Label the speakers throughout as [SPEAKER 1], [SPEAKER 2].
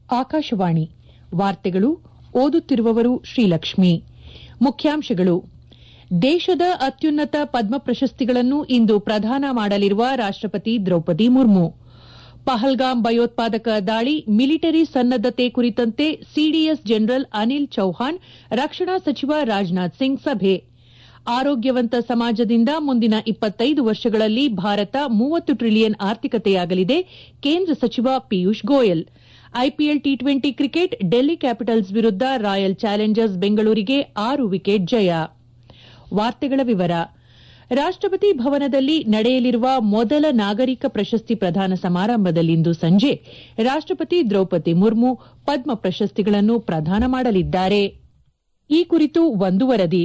[SPEAKER 1] ಆಕಾಶವಾಣಿ ವಾರ್ತೆಗಳು ಓದುತ್ತಿರುವವರು ಶ್ರೀಲಕ್ಷ್ಮಿ ಮುಖ್ಯಾಂಶಗಳು ದೇಶದ ಅತ್ಯುನ್ನತ ಪದ್ಮ ಪ್ರಶಸ್ತಿಗಳನ್ನು ಇಂದು ಪ್ರದಾನ ಮಾಡಲಿರುವ ರಾಷ್ಟಪತಿ ದ್ರೌಪದಿ ಮುರ್ಮು ಪಹಲ್ಗಾಮ್ ಭಯೋತ್ಪಾದಕ ದಾಳಿ ಮಿಲಿಟರಿ ಸನ್ನದ್ದತೆ ಕುರಿತಂತೆ ಸಿಡಿಎಸ್ ಜನರಲ್ ಅನಿಲ್ ಚೌಹಾಣ್ ರಕ್ಷಣಾ ಸಚಿವ ರಾಜನಾಥ್ ಸಿಂಗ್ ಸಭೆ ಆರೋಗ್ಯವಂತ ಸಮಾಜದಿಂದ ಮುಂದಿನ ಇಪ್ಪತ್ತೈದು ವರ್ಷಗಳಲ್ಲಿ ಭಾರತ ಮೂವತ್ತು ಟ್ರಿಲಿಯನ್ ಆರ್ಥಿಕತೆಯಾಗಲಿದೆ ಕೇಂದ್ರ ಸಚಿವ Piyush Goyal IPL T twenty cricket Delhi Capitals ವಿರುದ್ದ ರಾಯಲ್ ಚಾಲೆಂಜರ್ಸ್ ಬೆಂಗಳೂರಿಗೆ ಆರು ವಿಕೆಟ್ ಜಯ ವಾರ್ತೆಗಳ ವಿವರ ರಾಷ್ಟಪತಿ ಭವನದಲ್ಲಿ ನಡೆಯಲಿರುವ ಮೊದಲ ನಾಗರಿಕ ಪ್ರಶಸ್ತಿ ಪ್ರದಾನ ಸಮಾರಂಭದಲ್ಲಿಂದು ಸಂಜೆ ರಾಷ್ಟಪತಿ ದ್ರೌಪದಿ ಮುರ್ಮು ಪದ್ಮ ಪ್ರಶಸ್ತಿಗಳನ್ನು ಪ್ರದಾನ ಮಾಡಲಿದ್ದಾರೆ ಈ ಕುರಿತು ಒಂದು ವರದಿ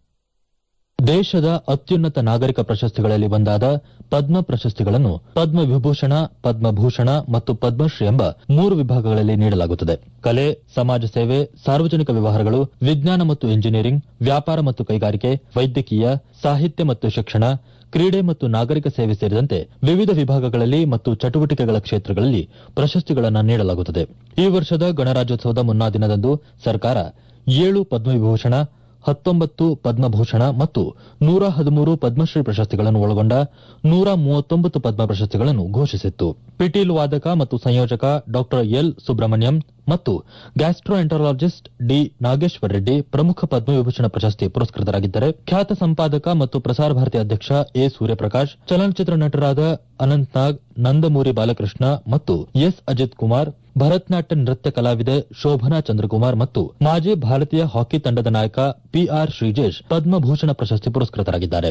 [SPEAKER 2] ದೇಶದ ಅತ್ಯುನ್ನತ ನಾಗರಿಕ ಪ್ರಶಸ್ತಿಗಳಲ್ಲಿ ಒಂದಾದ ಪದ್ಮ ಪ್ರಶಸ್ತಿಗಳನ್ನು ಪದ್ಮ ವಿಭೂಷಣ ಪದ್ಮಭೂಷಣ ಮತ್ತು ಪದ್ಮಶ್ರೀ ಎಂಬ ಮೂರು ವಿಭಾಗಗಳಲ್ಲಿ ನೀಡಲಾಗುತ್ತದೆ ಕಲೆ ಸಮಾಜ ಸೇವೆ ಸಾರ್ವಜನಿಕ ವ್ಯವಹಾರಗಳು ವಿಜ್ಞಾನ ಮತ್ತು ಇಂಜಿನಿಯರಿಂಗ್ ವ್ಯಾಪಾರ ಮತ್ತು ಕೈಗಾರಿಕೆ ವೈದ್ಯಕೀಯ ಸಾಹಿತ್ಯ ಮತ್ತು ಶಿಕ್ಷಣ ಕ್ರೀಡೆ ಮತ್ತು ನಾಗರಿಕ ಸೇವೆ ಸೇರಿದಂತೆ ವಿವಿಧ ವಿಭಾಗಗಳಲ್ಲಿ ಮತ್ತು ಚಟುವಟಿಕೆಗಳ ಕ್ಷೇತ್ರಗಳಲ್ಲಿ ಪ್ರಶಸ್ತಿಗಳನ್ನು ನೀಡಲಾಗುತ್ತದೆ ಈ ವರ್ಷದ ಗಣರಾಜ್ಯೋತ್ಸವದ ಮುನ್ನಾ ದಿನದಂದು ಸರ್ಕಾರ ಏಳು ಪದ್ಮವಿಭೂಷಣ ಹತ್ತೊಂಬತ್ತು ಪದ್ಮಭೂಷಣ ಮತ್ತು ನೂರ ಹದಿಮೂರು ಪದ್ಮಶ್ರೀ ಪ್ರಶಸ್ತಿಗಳನ್ನು ಒಳಗೊಂಡ ನೂರ ಮೂವತ್ತೊಂಬತ್ತು ಪದ್ಮ ಪ್ರಶಸ್ತಿಗಳನ್ನು ಘೋಷಿಸಿತ್ತು ಪಿಟೀಲು ವಾದಕ ಮತ್ತು ಸಂಯೋಜಕ ಡಾ ಎಲ್ ಸುಬ್ರಹ್ಮಣ್ಯಂ ಮತ್ತು ಗ್ಯಾಸ್ಟ್ರೋಎಂಟರಾಲಜಿಸ್ಟ್ ಡಿ ನಾಗೇಶ್ವರ ರೆಡ್ಡಿ ಪ್ರಮುಖ ಪದ್ಮವಿಭೂಷಣ ಪ್ರಶಸ್ತಿ ಪುರಸ್ಕೃತರಾಗಿದ್ದರೆ ಖ್ಯಾತ ಸಂಪಾದಕ ಮತ್ತು ಪ್ರಸಾರ ಭಾರತಿ ಅಧ್ಯಕ್ಷ ಎ ಸೂರ್ಯಪ್ರಕಾಶ್ ಚಲನಚಿತ್ರ ನಟರಾದ ಅನಂತ್ನಾಗ್ ನಂದಮೂರಿ ಬಾಲಕೃಷ್ಣ ಮತ್ತು ಎಸ್ ಅಜಿತ್ ಕುಮಾರ್ ಭರತನಾಟ್ಯ ನೃತ್ಯ ಕಲಾವಿದೆ ಶೋಭನಾ ಚಂದ್ರಕುಮಾರ್ ಮತ್ತು ಮಾಜಿ ಭಾರತೀಯ ಹಾಕಿ ತಂಡದ ನಾಯಕ ಪಿಆರ್ ಶ್ರೀಜೇಶ್ ಪದ್ಮಭೂಷಣ ಪ್ರಶಸ್ತಿ ಪುರಸ್ಕೃತರಾಗಿದ್ದಾರೆ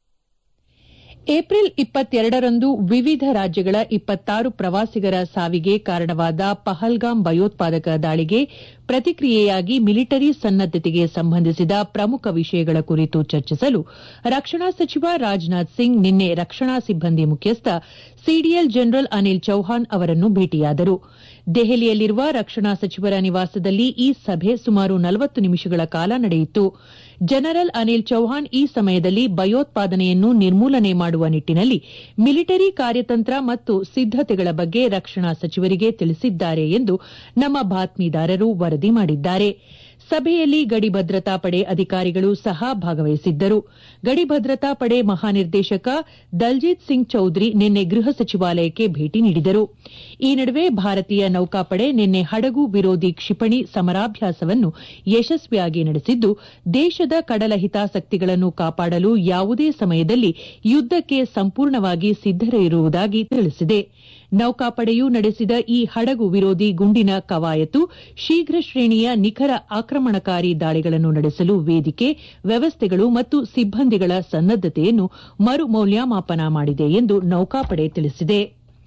[SPEAKER 1] ಏಪ್ರಿಲ್ ಇಪ್ಪತ್ತೆರಡರಂದು ವಿವಿಧ ರಾಜ್ಯಗಳ ಇಪ್ಪತ್ತಾರು ಪ್ರವಾಸಿಗರ ಸಾವಿಗೆ ಕಾರಣವಾದ ಪಹಲ್ಗಾಮ್ ಭಯೋತ್ಪಾದಕ ದಾಳಿಗೆ ಪ್ರತಿಕ್ರಿಯೆಯಾಗಿ ಮಿಲಿಟರಿ ಸನ್ನದ್ದತೆಗೆ ಸಂಬಂಧಿಸಿದ ಪ್ರಮುಖ ವಿಷಯಗಳ ಕುರಿತು ಚರ್ಚಿಸಲು ರಕ್ಷಣಾ ಸಚಿವ ರಾಜನಾಥ್ ಸಿಂಗ್ ನಿನ್ನೆ ರಕ್ಷಣಾ ಸಿಬ್ಬಂದಿ ಮುಖ್ಯಸ್ಥ ಸಿಡಿಎಲ್ ಜನರಲ್ ಅನಿಲ್ ಚೌಹಾಣ್ ಅವರನ್ನು ಭೇಟಿಯಾದರು ದೆಹಲಿಯಲ್ಲಿರುವ ರಕ್ಷಣಾ ಸಚಿವರ ನಿವಾಸದಲ್ಲಿ ಈ ಸಭೆ ಸುಮಾರು ನಲವತ್ತು ನಿಮಿಷಗಳ ಕಾಲ ನಡೆಯಿತು ಜನರಲ್ ಅನಿಲ್ ಚೌಹಾಣ್ ಈ ಸಮಯದಲ್ಲಿ ಭಯೋತ್ಪಾದನೆಯನ್ನು ನಿರ್ಮೂಲನೆ ಮಾಡುವ ನಿಟ್ಟಿನಲ್ಲಿ ಮಿಲಿಟರಿ ಕಾರ್ಯತಂತ್ರ ಮತ್ತು ಸಿದ್ದತೆಗಳ ಬಗ್ಗೆ ರಕ್ಷಣಾ ಸಚಿವರಿಗೆ ತಿಳಿಸಿದ್ದಾರೆ ಎಂದು ನಮ್ಮ ಬಾತ್ಮೀದಾರರು ವರದಿ ಮಾಡಿದ್ದಾರೆ ಸಭೆಯಲ್ಲಿ ಗಡಿ ಭದ್ರತಾ ಪಡೆ ಅಧಿಕಾರಿಗಳು ಸಹ ಭಾಗವಹಿಸಿದ್ದರು ಗಡಿ ಭದ್ರತಾ ಪಡೆ ಮಹಾನಿರ್ದೇಶಕ ದಲ್ಜೀತ್ ಸಿಂಗ್ ಚೌಧರಿ ನಿನ್ನೆ ಗೃಹ ಸಚಿವಾಲಯಕ್ಕೆ ಭೇಟಿ ನೀಡಿದರು ಈ ನಡುವೆ ಭಾರತೀಯ ನೌಕಾಪಡೆ ನಿನ್ನೆ ಹಡಗು ವಿರೋಧಿ ಕ್ಷಿಪಣಿ ಸಮರಾಭ್ಯಾಸವನ್ನು ಯಶಸ್ವಿಯಾಗಿ ನಡೆಸಿದ್ದು ದೇಶದ ಕಡಲ ಹಿತಾಸಕ್ತಿಗಳನ್ನು ಕಾಪಾಡಲು ಯಾವುದೇ ಸಮಯದಲ್ಲಿ ಯುದ್ದಕ್ಕೆ ಸಂಪೂರ್ಣವಾಗಿ ಸಿದ್ದರಿರುವುದಾಗಿ ತಿಳಿಸಿದೆ ನೌಕಾಪಡೆಯು ನಡೆಸಿದ ಈ ಹಡಗು ವಿರೋಧಿ ಗುಂಡಿನ ಕವಾಯತು ಶೀಘ್ರ ಶ್ರೇಣಿಯ ನಿಖರ ಆಕ್ರಮಣಕಾರಿ ದಾಳಿಗಳನ್ನು ನಡೆಸಲು ವೇದಿಕೆ ವ್ಯವಸ್ಥೆಗಳು ಮತ್ತು ಸಿಬ್ಬಂದಿಗಳ ಸನ್ನದ್ದತೆಯನ್ನು ಮರು ಮೌಲ್ಯಮಾಪನ ಮಾಡಿದೆ ಎಂದು ನೌಕಾಪಡೆ ತಿಳಿಸಿದೆ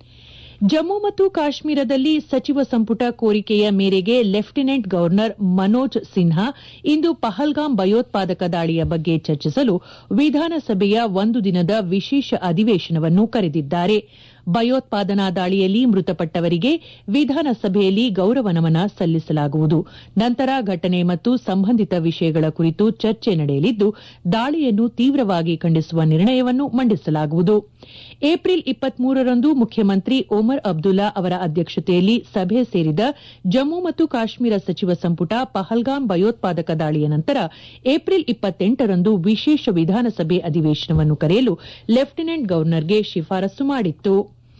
[SPEAKER 1] ಜಮ್ಮು ಮತ್ತು ಕಾಶ್ಮೀರದಲ್ಲಿ ಸಚಿವ ಸಂಪುಟ ಕೋರಿಕೆಯ ಮೇರೆಗೆ ಲೆಫ್ಟಿನೆಂಟ್ ಗವರ್ನರ್ ಮನೋಜ್ ಸಿನ್ಹಾ ಇಂದು ಪಹಲ್ಗಾಮ್ ಭಯೋತ್ಪಾದಕ ದಾಳಿಯ ಬಗ್ಗೆ ಚರ್ಚಿಸಲು ವಿಧಾನಸಭೆಯ ಒಂದು ದಿನದ ವಿಶೇಷ ಅಧಿವೇಶನವನ್ನು ಕರೆದಿದ್ದಾರೆ ಭಯೋತ್ಪಾದನಾ ದಾಳಿಯಲ್ಲಿ ಮೃತಪಟ್ಟವರಿಗೆ ವಿಧಾನಸಭೆಯಲ್ಲಿ ಗೌರವ ನಮನ ಸಲ್ಲಿಸಲಾಗುವುದು ನಂತರ ಘಟನೆ ಮತ್ತು ಸಂಬಂಧಿತ ವಿಷಯಗಳ ಕುರಿತು ಚರ್ಚೆ ನಡೆಯಲಿದ್ದು ದಾಳಿಯನ್ನು ತೀವ್ರವಾಗಿ ಖಂಡಿಸುವ ನಿರ್ಣಯವನ್ನು ಮಂಡಿಸಲಾಗುವುದು ಏಪ್ರಿಲ್ ರಂದು ಮುಖ್ಯಮಂತ್ರಿ ಒಮರ್ ಅಬ್ದುಲ್ಲಾ ಅವರ ಅಧ್ಯಕ್ಷತೆಯಲ್ಲಿ ಸಭೆ ಸೇರಿದ ಜಮ್ಮು ಮತ್ತು ಕಾಶ್ಮೀರ ಸಚಿವ ಸಂಪುಟ ಪಹಲ್ಗಾಮ್ ಭಯೋತ್ಪಾದಕ ದಾಳಿಯ ನಂತರ ಏಪ್ರಿಲ್ ರಂದು ವಿಶೇಷ ವಿಧಾನಸಭೆ ಅಧಿವೇಶನವನ್ನು ಕರೆಯಲು ಲೆಫ್ಟಿನೆಂಟ್ ಗವರ್ನರ್ಗೆ ಶಿಫಾರಸು ಮಾಡಿತ್ತು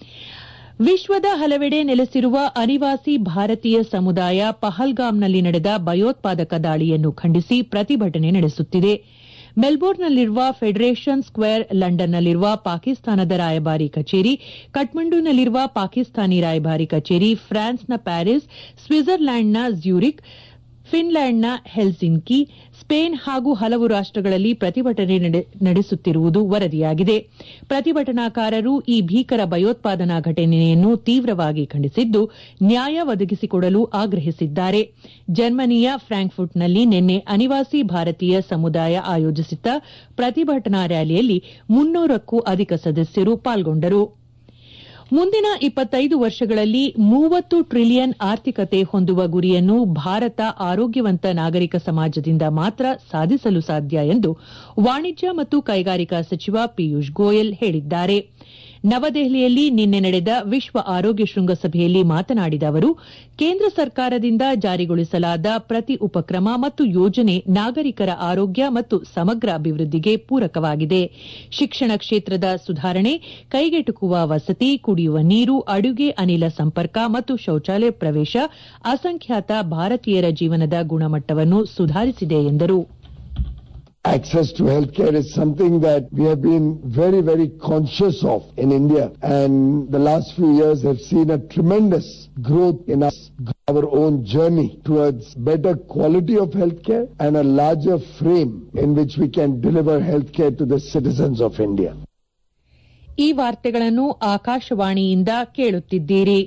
[SPEAKER 1] ವಿಶ್ವದ ಹಲವೆಡೆ ನೆಲೆಸಿರುವ ಅನಿವಾಸಿ ಭಾರತೀಯ ಸಮುದಾಯ ಪಹಲ್ಗಾಮ್ನಲ್ಲಿ ನಡೆದ ಭಯೋತ್ಪಾದಕ ದಾಳಿಯನ್ನು ಖಂಡಿಸಿ ಪ್ರತಿಭಟನೆ ನಡೆಸುತ್ತಿದೆ ಮೆಲ್ಬೋರ್ನ್ನಲ್ಲಿರುವ ಫೆಡರೇಷನ್ ಸ್ಕ್ವೇರ್ ಲಂಡನ್ನಲ್ಲಿರುವ ಪಾಕಿಸ್ತಾನದ ರಾಯಭಾರಿ ಕಚೇರಿ ಕಠ್ಮಂಡುನಲ್ಲಿರುವ ಪಾಕಿಸ್ತಾನಿ ರಾಯಭಾರಿ ಕಚೇರಿ ಫ್ರಾನ್ಸ್ನ ಪ್ಯಾರಿಸ್ ಸ್ವಿಟ್ಜರ್ಲ್ಯಾಂಡ್ನ ಜ್ಯೂರಿಕ್ ಫಿನ್ಲ್ಯಾಂಡ್ನ ಹೆಲ್ಸಿಂಕಿ ಸ್ಪೇನ್ ಹಾಗೂ ಹಲವು ರಾಷ್ಟಗಳಲ್ಲಿ ಪ್ರತಿಭಟನೆ ನಡೆಸುತ್ತಿರುವುದು ವರದಿಯಾಗಿದೆ ಪ್ರತಿಭಟನಾಕಾರರು ಈ ಭೀಕರ ಭಯೋತ್ಪಾದನಾ ಘಟನೆಯನ್ನು ತೀವ್ರವಾಗಿ ಖಂಡಿಸಿದ್ದು ನ್ಯಾಯ ಒದಗಿಸಿಕೊಡಲು ಆಗ್ರಹಿಸಿದ್ದಾರೆ ಜರ್ಮನಿಯ ಫ್ರಾಂಕ್ಫರ್ಟ್ನಲ್ಲಿ ನಿನ್ನೆ ಅನಿವಾಸಿ ಭಾರತೀಯ ಸಮುದಾಯ ಆಯೋಜಿಸಿದ್ದ ಪ್ರತಿಭಟನಾ ರ್ಯಾಲಿಯಲ್ಲಿ ಮುನ್ನೂರಕ್ಕೂ ಅಧಿಕ ಸದಸ್ಯರು ಪಾಲ್ಗೊಂಡರು ಮುಂದಿನ ಇಪ್ಪತ್ತೈದು ವರ್ಷಗಳಲ್ಲಿ ಮೂವತ್ತು ಟ್ರಿಲಿಯನ್ ಆರ್ಥಿಕತೆ ಹೊಂದುವ ಗುರಿಯನ್ನು ಭಾರತ ಆರೋಗ್ಯವಂತ ನಾಗರಿಕ ಸಮಾಜದಿಂದ ಮಾತ್ರ ಸಾಧಿಸಲು ಸಾಧ್ಯ ಎಂದು ವಾಣಿಜ್ಯ ಮತ್ತು ಕೈಗಾರಿಕಾ ಸಚಿವ ಪಿಯೂಷ್ ಗೋಯಲ್ ಹೇಳಿದ್ದಾರೆ ನವದೆಹಲಿಯಲ್ಲಿ ನಿನ್ನೆ ನಡೆದ ವಿಶ್ವ ಆರೋಗ್ಯ ಶೃಂಗಸಭೆಯಲ್ಲಿ ಮಾತನಾಡಿದ ಅವರು ಕೇಂದ್ರ ಸರ್ಕಾರದಿಂದ ಜಾರಿಗೊಳಿಸಲಾದ ಪ್ರತಿ ಉಪಕ್ರಮ ಮತ್ತು ಯೋಜನೆ ನಾಗರಿಕರ ಆರೋಗ್ಯ ಮತ್ತು ಸಮಗ್ರ ಅಭಿವೃದ್ಧಿಗೆ ಪೂರಕವಾಗಿದೆ ಶಿಕ್ಷಣ ಕ್ಷೇತ್ರದ ಸುಧಾರಣೆ ಕೈಗೆಟುಕುವ ವಸತಿ ಕುಡಿಯುವ ನೀರು ಅಡುಗೆ ಅನಿಲ ಸಂಪರ್ಕ ಮತ್ತು ಶೌಚಾಲಯ ಪ್ರವೇಶ ಅಸಂಖ್ಯಾತ ಭಾರತೀಯರ ಜೀವನದ ಗುಣಮಟ್ಟವನ್ನು ಸುಧಾರಿಸಿದೆ ಎಂದರು
[SPEAKER 3] Access to healthcare is something that we have been very, very conscious of in India. And the last few years have seen a tremendous growth in us, our own journey towards better quality of healthcare and a larger frame in which we can deliver healthcare to the citizens of India.
[SPEAKER 1] ಈ ವಾರ್ತೆಗಳನ್ನು ಆಕಾಶವಾಣಿಯಿಂದ ಕೇಳುತ್ತಿದ್ದೀರಿ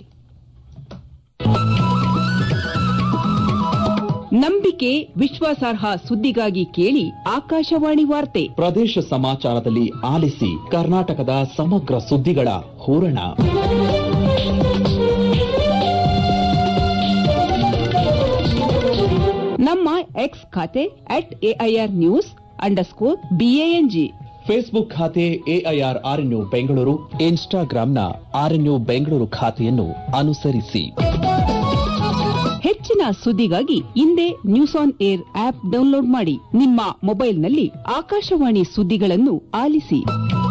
[SPEAKER 4] ನಂಬಿಕೆ ವಿಶ್ವಾಸಾರ್ಹ ಸುದ್ದಿಗಾಗಿ ಕೇಳಿ ಆಕಾಶವಾಣಿ ವಾರ್ತೆ
[SPEAKER 5] ಪ್ರದೇಶ ಸಮಾಚಾರದಲ್ಲಿ ಆಲಿಸಿ ಕರ್ನಾಟಕದ ಸಮಗ್ರ ಸುದ್ದಿಗಳ ಹೂರಣ
[SPEAKER 4] ನಮ್ಮ ಎಕ್ಸ್ ಖಾತೆ at AIR news underscore BANG
[SPEAKER 5] Facebook ಖಾತೆ ಎಐಆರ್ ಆರ್ಎನ್ಯು ಬೆಂಗಳೂರು ಇನ್ಸ್ಟಾಗ್ರಾಂನ ಆರ್ಎನ್ಯು ಬೆಂಗಳೂರು ಖಾತೆಯನ್ನು ಅನುಸರಿಸಿ
[SPEAKER 4] ಹೆಚ್ಚಿನ ಸುದ್ದಿಗಾಗಿ ಹಿಂದೆ news on air app download ಮಾಡಿ ನಿಮ್ಮ ಮೊಬೈಲ್ನಲ್ಲಿ ಆಕಾಶವಾಣಿ ಸುದ್ದಿಗಳನ್ನು ಆಲಿಸಿ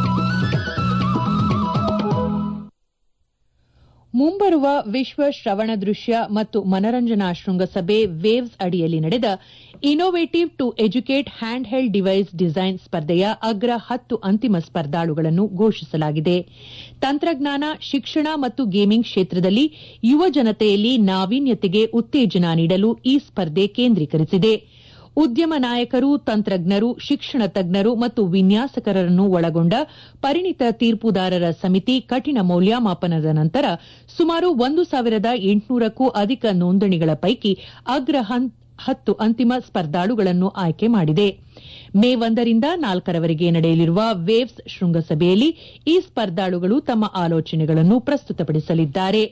[SPEAKER 1] ಮುಂಬರುವ ವಿಶ್ವ ಶ್ರವಣ ದೃಶ್ಯ ಮತ್ತು ಮನರಂಜನಾ ಶೃಂಗಸಭೆ ವೇವ್ಸ್ ಅಡಿಯಲ್ಲಿ ನಡೆದ innovative to educate handheld device design ಸ್ಪರ್ಧೆಯ ಅಗ್ರ ಹತ್ತು ಅಂತಿಮ ಸ್ಪರ್ಧಾಳುಗಳನ್ನು ಘೋಷಿಸಲಾಗಿದೆ ತಂತ್ರಜ್ಞಾನ ಶಿಕ್ಷಣ ಮತ್ತು ಗೇಮಿಂಗ್ ಕ್ಷೇತ್ರದಲ್ಲಿ ಯುವ ಜನತೆಯಲ್ಲಿ ನಾವೀನ್ಯತೆಗೆ ಉತ್ತೇಜನ ನೀಡಲು ಈ ಸ್ಪರ್ಧೆ ಕೇಂದ್ರೀಕರಿಸಿದೆ ಉದ್ಯಮ ನಾಯಕರು ತಂತ್ರಜ್ಞರು ಶಿಕ್ಷಣ ತಜ್ಞರು ಮತ್ತು ವಿನ್ಯಾಸಕರನ್ನು ಒಳಗೊಂಡ ಪರಿಣಿತ ತೀರ್ಪುದಾರರ ಸಮಿತಿ ಕಠಿಣ ಮೌಲ್ಯಮಾಪನದ ನಂತರ ಸುಮಾರು ಒಂದು ಸಾವಿರದ ಎಂಟುನೂರಕ್ಕೂ ಅಧಿಕ ನೋಂದಣಿಗಳ ಪೈಕಿ ಅಗ್ರ ಹತ್ತು ಅಂತಿಮ ಸ್ಪರ್ಧಾಳುಗಳನ್ನು ಆಯ್ಕೆ ಮಾಡಿದೆ ಮೇ ಒಂದರಿಂದ ನಾಲ್ಕರವರೆಗೆ ನಡೆಯಲಿರುವ ವೇವ್ಸ್ ಶೃಂಗಸಭೆಯಲ್ಲಿ ಈ ಸ್ಪರ್ಧಾಳುಗಳು ತಮ್ಮ ಆಲೋಚನೆಗಳನ್ನು ಪ್ರಸ್ತುತಪಡಿಸಲಿದ್ದಾರೆ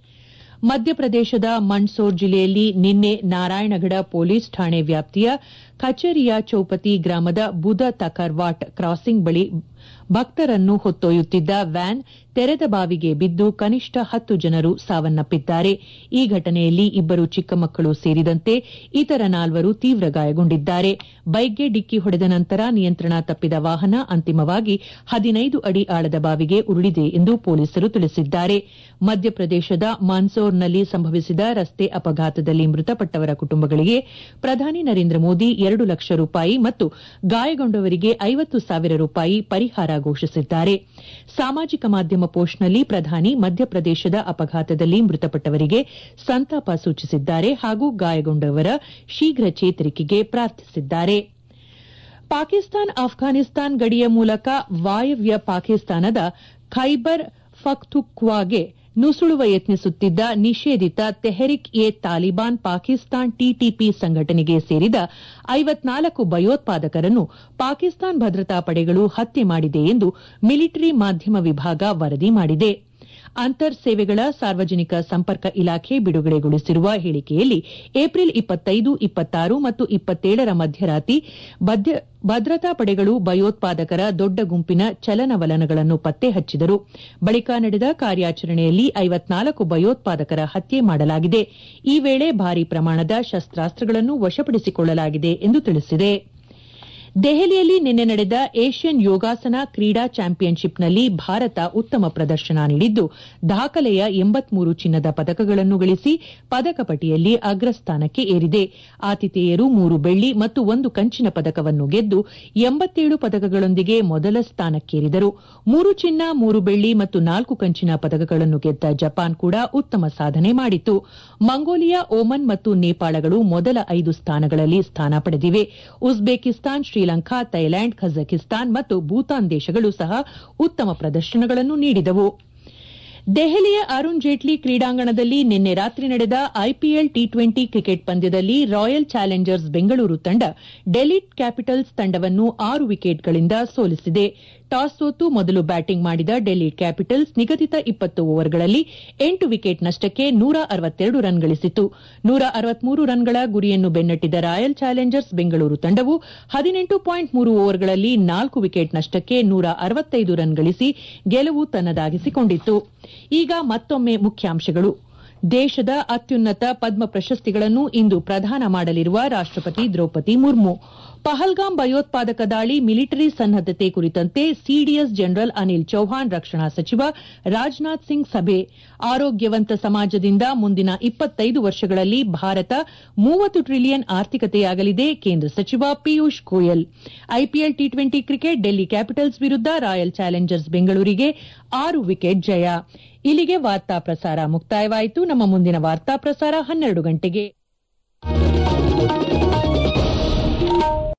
[SPEAKER 1] ಮಧ್ಯಪ್ರದೇಶದ ಮಂಡ್ಸೋರ್ ಜಿಲ್ಲೆಯಲ್ಲಿ ನಿನ್ನೆ ನಾರಾಯಣಗಢ ಪೊಲೀಸ್ ಠಾಣೆ ವ್ಯಾಪ್ತಿಯ ಕಚೇರಿಯ ಚೌಪತಿ ಗ್ರಾಮದ ಬುಧ ತಕರ್ವಾಟ್ ಕ್ರಾಸಿಂಗ್ ಬಳಿ ಭಕ್ತರನ್ನು ಹೊತ್ತೊಯ್ಯುತ್ತಿದ್ದ ವ್ಯಾನ್ ತೆರೆದ ಬಾವಿಗೆ ಬಿದ್ದು ಕನಿಷ್ಠ ಹತ್ತು ಜನರು ಸಾವನ್ನಪ್ಪಿದ್ದಾರೆ ಈ ಘಟನೆಯಲ್ಲಿ ಇಬ್ಬರು ಚಿಕ್ಕ ಮಕ್ಕಳು ಸೇರಿದಂತೆ ಇತರ ನಾಲ್ವರು ತೀವ್ರ ಗಾಯಗೊಂಡಿದ್ದಾರೆ ಬೈಕ್ಗೆ ಡಿಕ್ಕಿ ಹೊಡೆದ ನಂತರ ನಿಯಂತ್ರಣ ತಪ್ಪಿದ ವಾಹನ ಅಂತಿಮವಾಗಿ ಹದಿನೈದು ಅಡಿ ಆಳದ ಬಾವಿಗೆ ಉರುಳಿದೆ ಎಂದು ಪೊಲೀಸರು ತಿಳಿಸಿದ್ದಾರೆ ಮಧ್ಯಪ್ರದೇಶದ ಮಾನ್ಸೋರ್ನಲ್ಲಿ ಸಂಭವಿಸಿದ ರಸ್ತೆ ಅಪಘಾತದಲ್ಲಿ ಮೃತಪಟ್ಟವರ ಕುಟುಂಬಗಳಿಗೆ ಪ್ರಧಾನಿ ನರೇಂದ್ರ ಮೋದಿ ಎರಡು ಲಕ್ಷ ರೂಪಾಯಿ ಮತ್ತು ಗಾಯಗೊಂಡವರಿಗೆ ಐವತ್ತು ಸಾವಿರ ರೂಪಾಯಿ ಪರಿಹಾರ ಘೋಷಿಸಿದ್ದಾರೆ ಸಾಮಾಜಿಕ ಮಾಧ್ಯಮ ಪೋಸ್ಟ್ನಲ್ಲಿ ಪ್ರಧಾನಿ ಮಧ್ಯಪ್ರದೇಶದ ಅಪಘಾತದಲ್ಲಿ ಮೃತಪಟ್ಟವರಿಗೆ ಸಂತಾಪ ಸೂಚಿಸಿದ್ದಾರೆ ಹಾಗೂ ಗಾಯಗೊಂಡವರ ಶೀಘ್ರ ಚೇತರಿಕೆಗೆ ಪ್ರಾರ್ಥಿಸಿದ್ದಾರೆ ಪಾಕಿಸ್ತಾನ್ ಅಫ್ಘಾನಿಸ್ತಾನ್ ಗಡಿಯ ಮೂಲಕ ವಾಯವ್ಯ ಪಾಕಿಸ್ತಾನದ ಖೈಬರ್ ಫಖ್ತುಕ್ವಾಗೆ ನುಸುಳುವ ಯತ್ನಿಸುತ್ತಿದ್ದ ನಿಷೇಧಿತ ತೆಹರಿಕ್ ಎ ತಾಲಿಬಾನ್ ಪಾಕಿಸ್ತಾನ್ ಟಿಟಿಪಿ ಸಂಘಟನೆಗೆ ಸೇರಿದ ಐವತ್ನಾಲ್ಕು ಭಯೋತ್ಪಾದಕರನ್ನು ಪಾಕಿಸ್ತಾನ್ ಭದ್ರತಾ ಪಡೆಗಳು ಹತ್ಯೆ ಮಾಡಿದೆ ಎಂದು ಮಿಲಿಟರಿ ಮಾಧ್ಯಮ ವಿಭಾಗ ವರದಿ ಮಾಡಿದೆ ಅಂತರ್ ಸೇವೆಗಳ ಸಾರ್ವಜನಿಕ ಸಂಪರ್ಕ ಇಲಾಖೆ ಬಿಡುಗಡೆಗೊಳಿಸಿರುವ ಹೇಳಿಕೆಯಲ್ಲಿ ಏಪ್ರಿಲ್ ಇಪ್ಪತ್ತೈದು ಇಪ್ಪತ್ತಾರು ಮತ್ತು ಇಪ್ಪತ್ತೇಳರ ಮಧ್ಯರಾತ್ರಿ ಭದ್ರತಾ ಪಡೆಗಳು ಭಯೋತ್ಪಾದಕರ ದೊಡ್ಡ ಗುಂಪಿನ ಚಲನವಲನಗಳನ್ನು ಪತ್ತೆ ಹಚ್ಚಿದರು ಬಳಿಕ ನಡೆದ ಕಾರ್ಯಾಚರಣೆಯಲ್ಲಿ ಐವತ್ನಾಲ್ಕು ಭಯೋತ್ಪಾದಕರ ಹತ್ಯೆ ಮಾಡಲಾಗಿದೆ ಈ ವೇಳೆ ಭಾರೀ ಪ್ರಮಾಣದ ಶಸ್ತ್ರಾಸ್ತ್ರಗಳನ್ನು ವಶಪಡಿಸಿಕೊಳ್ಳಲಾಗಿದೆ ಎಂದು ತಿಳಿಸಿದೆ ದೆಹಲಿಯಲ್ಲಿ ನಿನ್ನೆ ನಡೆದ ಏಷ್ಯನ್ ಯೋಗಾಸನ ಕ್ರೀಡಾ ಚಾಂಪಿಯನ್ಶಿಪ್ನಲ್ಲಿ ಭಾರತ ಉತ್ತಮ ಪ್ರದರ್ಶನ ನೀಡಿದ್ದು ದಾಖಲೆಯ ಎಂಬತ್ಮೂರು ಚಿನ್ನದ ಪದಕಗಳನ್ನು ಗಳಿಸಿ ಪದಕ ಪಟ್ಟಿಯಲ್ಲಿ ಅಗ್ರಸ್ಥಾನಕ್ಕೆ ಏರಿದೆ ಆತಿಥೇಯರು ಮೂರು ಬೆಳ್ಳಿ ಮತ್ತು ಒಂದು ಕಂಚಿನ ಪದಕವನ್ನು ಗೆದ್ದು ಎಂಬತ್ತೇಳು ಪದಕಗಳೊಂದಿಗೆ ಮೊದಲ ಸ್ಥಾನಕ್ಕೇರಿದರು ಮೂರು ಚಿನ್ನ ಮೂರು ಬೆಳ್ಳಿ ಮತ್ತು ನಾಲ್ಕು ಕಂಚಿನ ಪದಕಗಳನ್ನು ಗೆದ್ದ ಜಪಾನ್ ಕೂಡ ಉತ್ತಮ ಸಾಧನೆ ಮಾಡಿತು ಮಂಗೋಲಿಯಾ ಓಮನ್ ಮತ್ತು ನೇಪಾಳಗಳು ಮೊದಲ ಐದು ಸ್ಥಾನಗಳಲ್ಲಿ ಸ್ಥಾನ ಪಡೆದಿವೆ ಉಜ್ಬೇಕಿಸ್ತಾನ್ ಶ್ರೀಲಂಕಾ ಥೈಲ್ಯಾಂಡ್ ಕಜಕಿಸ್ತಾನ್ ಮತ್ತು ಭೂತಾನ್ ದೇಶಗಳು ಸಹ ಉತ್ತಮ ಪ್ರದರ್ಶನಗಳನ್ನು ನೀಡಿದವು ದೆಹಲಿಯ ಅರುಣ್ ಜೇಟ್ಲಿ ಕ್ರೀಡಾಂಗಣದಲ್ಲಿ ನಿನ್ನೆ ರಾತ್ರಿ ನಡೆದ ಐಪಿಎಲ್ ಟಿ ಟ್ವೆಂಟಿ ಕ್ರಿಕೆಟ್ ಪಂದ್ಯದಲ್ಲಿ ರಾಯಲ್ ಚಾಲೆಂಜರ್ಸ್ ಬೆಂಗಳೂರು ತಂಡ ಡೆಲಿಟ್ ಕ್ಯಾಪಿಟಲ್ಸ್ ತಂಡವನ್ನು ಆರು ವಿಕೆಟ್ಗಳಿಂದ ಸೋಲಿಸಿದೆ ಟಾಸ್ ಸೋತು ಮೊದಲು ಬ್ಯಾಟಿಂಗ್ ಮಾಡಿದ ಡೆಲ್ಲಿ ಕ್ಯಾಪಿಟಲ್ಸ್ ನಿಗದಿತ ಇಪ್ಪತ್ತು ಓವರ್ಗಳಲ್ಲಿ ಎಂಟು ವಿಕೆಟ್ ನಷ್ಟಕ್ಕೆ ನೂರ ಅರವತ್ತೆರಡು ರನ್ ಗಳಿಸಿತು ನೂರ ಅರವತ್ಮೂರು ರನ್ಗಳ ಗುರಿಯನ್ನು ಬೆನ್ನಟ್ಟಿದ ರಾಯಲ್ ಚಾಲೆಂಜರ್ಸ್ ಬೆಂಗಳೂರು ತಂಡವು ಹದಿನೆಂಟು ಪಾಯಿಂಟ್ ಮೂರು ಓವರ್ಗಳಲ್ಲಿ ನಾಲ್ಕು ವಿಕೆಟ್ ನಷ್ಟಕ್ಕೆ ನೂರ ಅರವತ್ತೈದು ರನ್ ಗಳಿಸಿ ಗೆಲುವು ತನ್ನದಾಗಿಸಿಕೊಂಡಿತ್ತು ಈಗ ಮತ್ತೊಮ್ಮೆ ಮುಖ್ಯಾಂಶಗಳು ದೇಶದ ಅತ್ಯುನ್ನತ ಪದ್ಮ ಪ್ರಶಸ್ತಿಗಳನ್ನು ಇಂದು ಪ್ರದಾನ ಮಾಡಲಿರುವ ರಾಷ್ಟಪತಿ ದ್ರೌಪದಿ ಮುರ್ಮು ಪಹಲ್ಗಾಮ್ ಭಯೋತ್ಪಾದಕ ದಾಳಿ ಮಿಲಿಟರಿ ಸನ್ನದ್ದತೆ ಕುರಿತಂತೆ ಸಿಡಿಎಸ್ ಜನರಲ್ ಅನಿಲ್ ಚೌಹಾಣ್ ರಕ್ಷಣಾ ಸಚಿವ ರಾಜನಾಥ್ ಸಿಂಗ್ ಸಭೆ ಆರೋಗ್ಯವಂತ ಸಮಾಜದಿಂದ ಮುಂದಿನ ಇಪ್ಪತ್ತೈದು ವರ್ಷಗಳಲ್ಲಿ ಭಾರತ ಮೂವತ್ತು ಟ್ರಿಲಿಯನ್ ಆರ್ಥಿಕತೆಯಾಗಲಿದೆ ಕೇಂದ್ರ ಸಚಿವ Piyush Goyal IPL T twenty cricket Delhi Capitals ವಿರುದ್ಧ ರಾಯಲ್ ಚಾಲೆಂಜರ್ಸ್ ಬೆಂಗಳೂರಿಗೆ ಆರು ವಿಕೆಟ್ ಜಯ ಇಲ್ಲಿಗೆ ವಾರ್ತಾ ಪ್ರಸಾರ ಮುಕ್ತಾಯವಾಯಿತು ನಮ್ಮ ಮುಂದಿನ ವಾರ್ತಾ ಪ್ರಸಾರ ಹನ್ನೆರಡು ಗಂಟೆಗೆ